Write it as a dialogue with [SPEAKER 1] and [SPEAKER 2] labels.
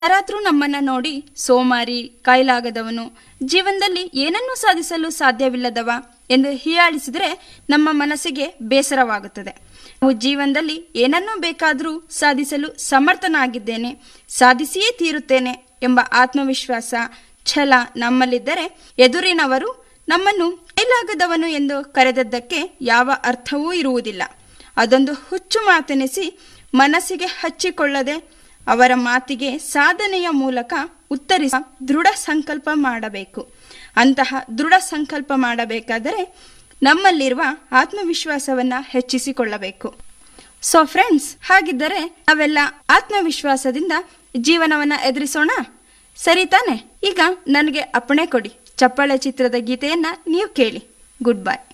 [SPEAKER 1] ಯಾರಾದ್ರೂ ನಮ್ಮನ್ನ ನೋಡಿ ಸೋಮಾರಿ ಕೈಲಾಗದವನು ಜೀವನದಲ್ಲಿ ಏನನ್ನೂ ಸಾಧಿಸಲು ಸಾಧ್ಯವಿಲ್ಲದವ ಎಂದು ಹೀಯಾಳಿಸಿದರೆ ನಮ್ಮ ಮನಸ್ಸಿಗೆ ಬೇಸರವಾಗುತ್ತದೆ ನಾವು ಜೀವನದಲ್ಲಿ ಏನನ್ನೂ ಬೇಕಾದರೂ ಸಾಧಿಸಲು ಸಮರ್ಥನಾಗಿದ್ದೇನೆ ಸಾಧಿಸಿಯೇ ತೀರುತ್ತೇನೆ ಎಂಬ ಆತ್ಮವಿಶ್ವಾಸ ಛಲ ನಮ್ಮಲ್ಲಿದ್ದರೆ ಎದುರಿನವರು ನಮ್ಮನ್ನು ಕೈಲಾಗದವನು ಎಂದು ಕರೆದದ್ದಕ್ಕೆ ಯಾವ ಅರ್ಥವೂ ಇರುವುದಿಲ್ಲ ಅದೊಂದು ಹುಚ್ಚು ಮಾತೆನಿಸಿ ಮನಸ್ಸಿಗೆ ಹಚ್ಚಿಕೊಳ್ಳದೆ ಅವರ ಮಾತಿಗೆ ಸಾಧನೆಯ ಮೂಲಕ ಉತ್ತರಿಸ ದೃಢ ಸಂಕಲ್ಪ ಮಾಡಬೇಕು ಅಂತಹ ದೃಢ ಸಂಕಲ್ಪ ಮಾಡಬೇಕಾದರೆ ನಮ್ಮಲ್ಲಿರುವ ಆತ್ಮವಿಶ್ವಾಸವನ್ನ ಹೆಚ್ಚಿಸಿಕೊಳ್ಳಬೇಕು ಸೊ ಫ್ರೆಂಡ್ಸ್ ಹಾಗಿದ್ದರೆ ನಾವೆಲ್ಲ ಆತ್ಮವಿಶ್ವಾಸದಿಂದ ಜೀವನವನ್ನ ಎದುರಿಸೋಣ ಸರಿ ತಾನೆ ಈಗ ನನಗೆ ಅಪ್ಪಣೆ ಕೊಡಿ ಚಪ್ಪಾಳೆ ಚಿತ್ರದ ಗೀತೆಯನ್ನ ನೀವು ಕೇಳಿ ಗುಡ್ ಬೈ